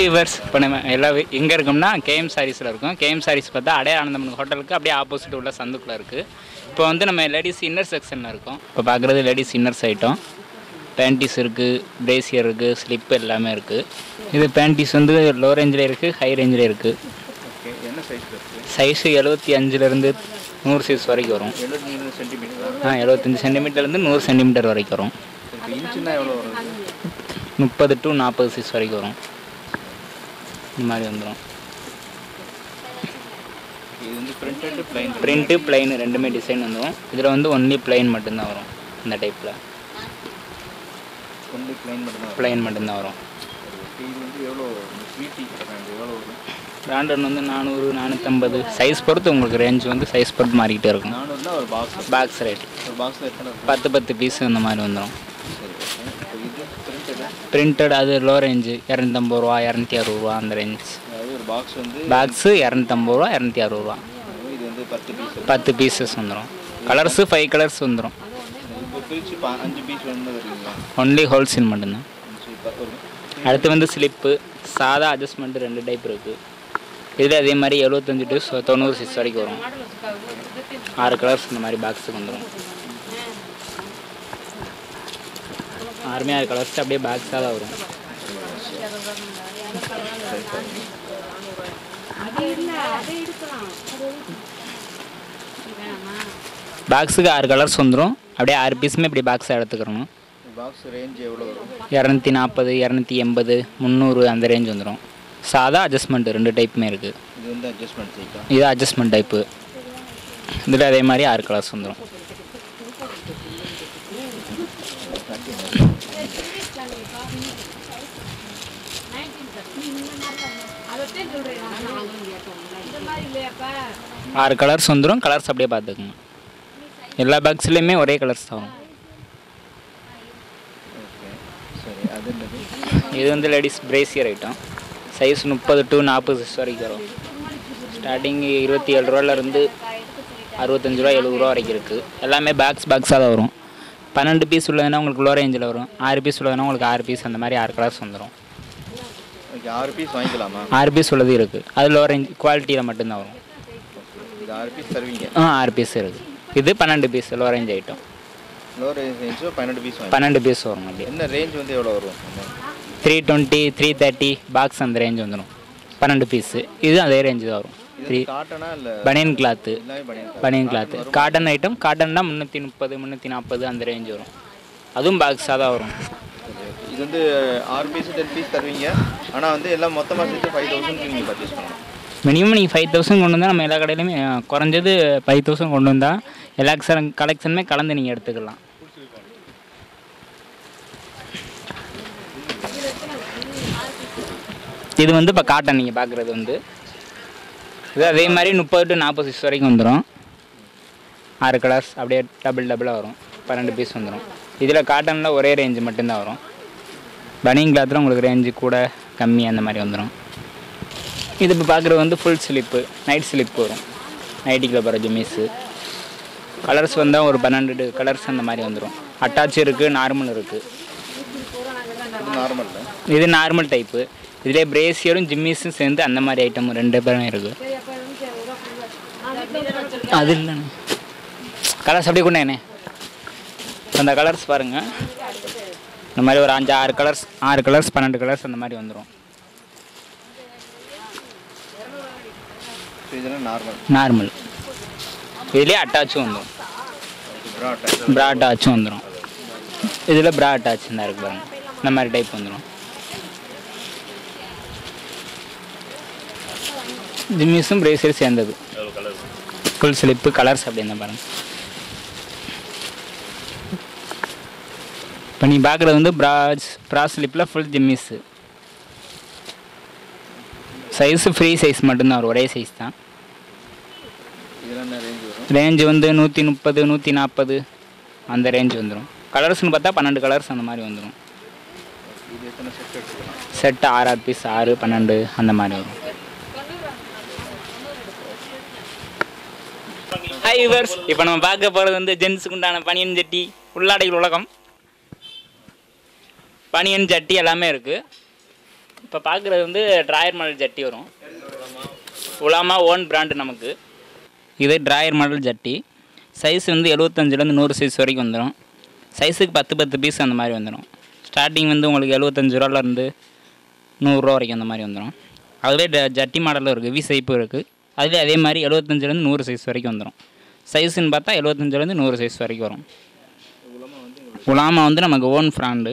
viewers இப்போ நம்ம எல்லா எங்கே இருக்கோம்னா கேஎம் சாரீஸில் இருக்கோம் கேஎம் சாரீஸ் பார்த்தா அடைய ஆனந்தமன் ஹோட்டலுக்கு அப்படியே ஆப்போசிட் உள்ள சந்துக்குள்ளே இருக்குது இப்போ வந்து நம்ம லேடிஸ் இன்னர் செக்ஷனில் இருக்கோம் இப்போ பார்க்குறது லேடிஸ் இன்னர்ஸ் ஐட்டம் பேண்டீஸ் இருக்குது பிரேசியர் இருக்குது ஸ்லிப் எல்லாமே இருக்குது இது பேண்டீஸ் வந்து லோ ரேஞ்சில் இருக்குது ஹை ரேஞ்சில் இருக்குது ஓகே என்ன சைஸ் இருக்குது சைஸு எழுபத்தி அஞ்சுலேருந்து நூறு சைஸ் வரைக்கும் வரும் எழுபத்தி மூணு சென்டிமீட்டர் ஆ எழுபத்தஞ்சி சென்டிமீட்டர்லேருந்து நூறு சென்டிமீட்டர் வரைக்கும் வரும் இப்போ இன்ச்சுனா எவ்வளோ வரும் முப்பது டு நாற்பது சைஸ் வரைக்கும் வரும் இந்த மாதிரி வந்துடும் இது வந்து பிரிண்டட் பிளைன் பிரிண்ட்டு பிளைன் ரெண்டுமே டிசைன் வந்துடும் இதில் வந்து ஒன்லி பிளைன் மட்டும்தான் வரும் இந்த டைப்பில் ஒன்லி பிளைன் மட்டும் தான் பிளைன் மட்டும்தான் வரும் இது வந்து எவ்வளோ ஸ்வீட்டி பிராண்ட் எவ்வளோ வரும் பிராண்டட் வந்து நானூறு நானூற்றம்பது சைஸ் பொறுத்து உங்களுக்கு ரேஞ்ச் வந்து சைஸ் பொறுத்து மாறிக்கிட்டே இருக்கும் நானூறுனா ஒரு பாக்ஸ் பாக்ஸ் ரேட் ஒரு பாக்ஸில் எத்தனை இருக்கும் பத்து பத்து பீஸ் இந்த மாதிரி வந்துடும் சரி ஓகே இப்போ இது பிரிண்டடா பிரிண்டட் அது லோ ரேஞ்சு இரநூத்தம்பது ரூபா இரநூத்தி அறுபது ரூபா அந்த ரேஞ்ச் அதாவது ஒரு பாக்ஸ் வந்து பாக்ஸு இரநூத்தம்பது ரூபா இரநூத்தி அறுபது ரூபா இது வந்து பத்து பீஸ் பத்து பீசஸ் வந்துடும் கலர்ஸு ஃபைவ் கலர்ஸ் வந்துடும் இப்போ பிரித்து பா அஞ்சு பீஸ் வேணும்னு வருவீங்களா ஒன்லி ஹோல்சேல் மட்டும்தான் அஞ்சு ப- ஒரு அடுத்து வந்து ஸ்லிப்பு சாதா அட்ஜஸ்ட்மெண்ட் ரெண்டு டைப் இருக்குது இதில் அதே மாதிரி எழுபத்தஞ்சு டு சொ- தொண்ணூறு சிக்ஸ் வரைக்கும் வரும் ஆறு கலர்ஸ் இந்த மாதிரி பாக்ஸுக்கு வந்துடும் ஆறுமே ஆறு கலர்ஸ் அப்படியே பாக்ஸாக தான் வரும் பாக்ஸுக்கு ஆறு கலர்ஸ் வந்துடும் அப்படியே ஆறு பீஸுமே இப்படி பாக்ஸாக எடுத்துக்கிறணும் பாக்ஸ் ரேஞ்ச் எவ்வளோ வரும் இரநூத்தி நாற்பது இரநூத்தி எண்பது முந்நூறு அந்த ரேஞ்ச் வந்துடும் சாதா அட்ஜஸ்ட்மெண்ட் ரெண்டு டைப்புமே இருக்குது இது வந்து அட்ஜஸ்ட்மெண்ட் செய்யலாம் இது அட்ஜஸ்ட்மெண்ட் டைப்பு இதில் அதே மாதிரி ஆறு கலர்ஸ் வந்துடும் ஆறு கலர்ஸ் வந்துடும் கலர்ஸ் அப்படியே பார்த்துக்குங்க எல்லா பாக்ஸ்லேயுமே ஒரே கலர்ஸ் தான் வரும் ஓகே சரி அது என்னது இது வந்து லேடிஸ் பிரேசியர் ஐட்டம் சைஸ் முப்பது டு நாற்பது சைஸ் வரைக்கும் வரும் ஸ்டார்டிங் இருபத்தி ஏழு ரூபாலேருந்து அறுபத்தஞ்சு ரூபா எழுபது ரூபா வரைக்கும் இருக்குது எல்லாமே பாக்ஸ் பாக்ஸாக தான் வரும் பன்னெண்டு பீஸ் உள்ளதுன்னா உங்களுக்கு லோ ரேஞ்சில் வரும் ஆறு பீஸ் உள்ளதுன்னா உங்களுக்கு ஆறு பீஸ் அந்த மாதிரி ஆறு கலர்ஸ் வந்துடும் ஓகே ஆறு பீஸ் வாங்கிக்கலாமா ஆறு பீஸ் உள்ளது இருக்குது அது லோ ரேஞ்ச் குவாலிட்டியில் மட்டும்தான் வரும் இது ஆறு பீஸ் தருவீங்க ஆ ஆறு பீஸ் இருக்குது இது பன்னெண்டு piece low range item low ரேஞ்சோ பன்னெண்டு பீஸ் வாங்கி பன்னெண்டு பீஸ் வரும் அப்படியே என்ன ரேஞ்ச் வந்து எவ்வளோ வரும் three twenty three thirty box அந்த ரேஞ்ச் வந்துடும் பன்னெண்டு பீஸு இது அதே ரேஞ்சு தான் வரும் த்ரீ இது காட்டனா இல்லை பனியன் கிளாத்து எல்லாமே பண்ணியிருக்காங்க பனியன் கிளாத்து காட்டன் ஐட்டம் காட்டன்னா முந்நூற்றி முப்பது முந்நூற்றி நாற்பது அந்த ரேஞ்ச் வரும் அதுவும் பாக்ஸாக தான் வரும் இது வந்து ஆறு பீஸ் டென் பீஸ் தருவீங்க ஆனால் வந்து எல்லாம் மொத்தமாக சேர்த்து ஃபைவ் தௌசண்ட்க்கு நீங்கள் பர்ச்சேஸ் பண்ணணும் மினிமம் நீங்கள் ஃபைவ் தௌசண்ட் கொண்டு வந்தால் நம்ம எல்லா கடையிலுமே அஹ், குறைஞ்சது ஃபைவ் தௌசண்ட் கொண்டு வந்தால் எல்லா கலெக்ஷனுமே கலந்து நீங்கள் எடுத்துக்கலாம் இது வந்து இப்போ காட்டன் நீங்கள் பார்க்குறது வந்து இது அதே மாதிரி முப்பது டு நாற்பது சிக்ஸ் வரைக்கும் வந்துடும் ஆறு கலர்ஸ் அப்படியே டபுள் டபுளாக வரும் பன்னெண்டு பீஸ் வந்துடும் இதில் காட்டனில் ஒரே ரேஞ்சு மட்டும்தான் வரும் பனியன் கிளாத்தில் உங்களுக்கு ரேஞ்சு கூட கம்மி அந்த மாதிரி வந்துடும் இது இப்போ பார்க்குறது வந்து ஃபுல் ஸ்லிப்பு நைட் ஸ்லிப் வரும் நைட்டிக்கில் போகிற ஜிம்மிஸு கலர்ஸ் வந்தால் ஒரு பன்னெண்டு கலர்ஸ் அந்த மாதிரி வந்துடும் அட்டாச் இருக்குது நார்மல் இருக்குது இது நார்மலில் இது நார்மல் டைப்பு இதிலே பிரேசியரும் ஜிம்மிஸும் சேர்ந்து அந்த மாதிரி ஐட்டம் ரெண்டு பேரும் இருக்குது அது இல்லைண்ணே கலர்ஸ் அப்படியே கொண்டேண்ணே அந்த கலர்ஸ் பாருங்கள் இந்த மாதிரி ஒரு அஞ்சு ஆறு கலர்ஸ் ஆறு கலர்ஸ் பன்னெண்டு கலர்ஸ் அந்த மாதிரி வந்துடும் ஸோ இதெல்லாம் நார்மல் நார்மல் இதுலேயே அட்டாச்சும் வந்துடும் ப்ரா ப்ரா அட்டாச்சும் வந்துடும் இதில் ப்ரா அட்டாச் தான் இருக்கு பாருங்க இந்த மாதிரி டைப் வந்துடும் ஜிம்மிஸும் பிரேசர் சேர்ந்தது ஃபுல் ஸ்லிப்பு கலர்ஸ் அப்படின்னு பாருங்க இப்போ நீ பார்க்குறது வந்து ப்ராஸ் ப்ரா ஸ்லிப்பில் ஃபுல் ஜிம்மிஸு சைஸு ஃப்ரீ சைஸ் மட்டும்தான் வரும் ஒரே சைஸ் தான் இதெல்லாம் என்ன ரேஞ்ச் வரும் ரேஞ்சு வந்து நூற்றி முப்பது நூற்றி நாற்பது அந்த ரேஞ்ச் வந்துடும் கலர்ஸ்னு பார்த்தா பன்னெண்டு கலர்ஸ் அந்த மாதிரி வந்துடும் இது எத்தனை செட் எடுத்துக்கலாம் செட்டு ஆறு ஆறு பீஸ் ஆறு பன்னெண்டு அந்த மாதிரி வரும் ஹாய் யூவர்ஸ் இப்போ நம்ம பார்க்க போகிறது வந்து ஜென்ஸுக்கு உண்டான பனியன் சட்டி உள்ளாடைகள் உலகம் பனியன் சட்டி எல்லாமே இருக்குது இப்போ பார்க்குறது வந்து ட்ராயர் மாடல் ஜட்டி வரும் உலாமா ஓன் பிராண்டு நமக்கு இது ட்ராயர் மாடல் ஜட்டி சைஸ் வந்து எழுபத்தஞ்சிலேருந்து நூறு சைஸ் வரைக்கும் வந்துடும் சைஸுக்கு பத்து பத்து பீஸ் அந்த மாதிரி வந்துடும் ஸ்டார்டிங் வந்து உங்களுக்கு எழுபத்தஞ்சு ரூபாலேருந்து நூறுரூவா வரைக்கும் அந்த மாதிரி வந்துடும் அதுவே ட- ஜட்டி மாடலும் இருக்குது வி சைப்பும் இருக்குது அதுலேயே அதே மாதிரி எழுபத்தஞ்சிலேருந்து நூறு சைஸ் வரைக்கும் வந்துடும் சைஸுன்னு பார்த்தா எழுபத்தஞ்சிலேருந்து நூறு சைஸ் வரைக்கும் வரும் உலாமா வந்து நமக்கு ஓன் ஃப்ராண்டு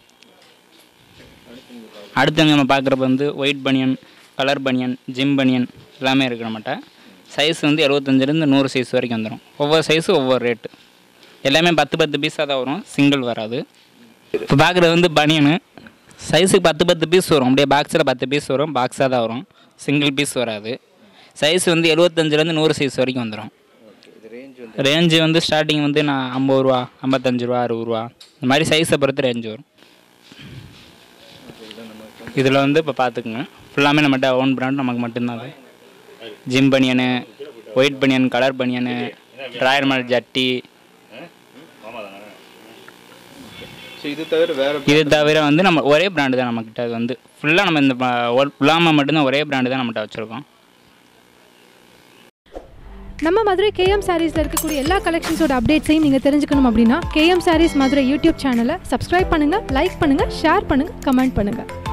அடுத்து நம்ம பார்க்குறப்ப வந்து ஒயிட் பனியன் கலர் பனியன் ஜிம் பனியன் எல்லாமே இருக்குது நம்மகிட்ட சைஸ் வந்து எழுபத்தஞ்சிலேருந்து நூறு சைஸ் வரைக்கும் வந்துடும் ஒவ்வொரு சைஸும் ஒவ்வொரு ரேட்டு எல்லாமே பத்து பத்து பீஸாக தான் வரும் சிங்கிள் வராது இப்போ பார்க்குறது வந்து பனியனு சைஸுக்கு பத்து பத்து பீஸ் வரும் அப்படியே பாக்ஸில் பத்து பீஸ் வரும் பாக்ஸாக தான் வரும் சிங்கிள் பீஸ் வராது சைஸ் வந்து எழுபத்தஞ்சிலேருந்து நூறு சைஸ் வரைக்கும் வந்துடும் இது ரேஞ்ச் வந்து ரேஞ்சு வந்து ஸ்டார்டிங் வந்து நான் ஐம்பது ரூபா ஐம்பத்தஞ்சு ரூபா அறுபது ரூபா இந்த மாதிரி சைஸை பொறுத்து ரேஞ்ச் வரும் இதில் வந்து இப்போ பார்த்துக்குங்க ஃபுல்லாமே நம்மகிட்ட ஓன் பிராண்ட் நமக்கு மட்டும்தான் அது ஜிம் பனியனு ஒயிட் பனியன் கலர் பனியனு ட்ராயர் மாடல் ஜட்டி ஸோ இது தவிர வேற இது தவிர வந்து நம்ம ஒரே பிராண்டு தான் நம்மக்கிட்ட அது வந்து ஃபுல்லாக நம்ம இந்த உலாமா மட்டும்தான் ஒரே பிராண்டு தான் நம்மகிட்ட வச்சுருக்கோம் நம்ம மதுரை கேஎம் சாரீஸில் இருக்கக்கூடிய எல்லா கலெக்ஷன்ஸோட அப்டேட்ஸையும் நீங்கள் தெரிஞ்சுக்கணும் அப்படின்னா கேஎம் சாரீஸ் மதுரை யூடியூப் சேனலை சப்ஸ்கிரைப் பண்ணுங்கள் லைக் பண்ணுங்கள் ஷேர் பண்ணுங்கள் கமெண்ட் பண்ணுங்கள்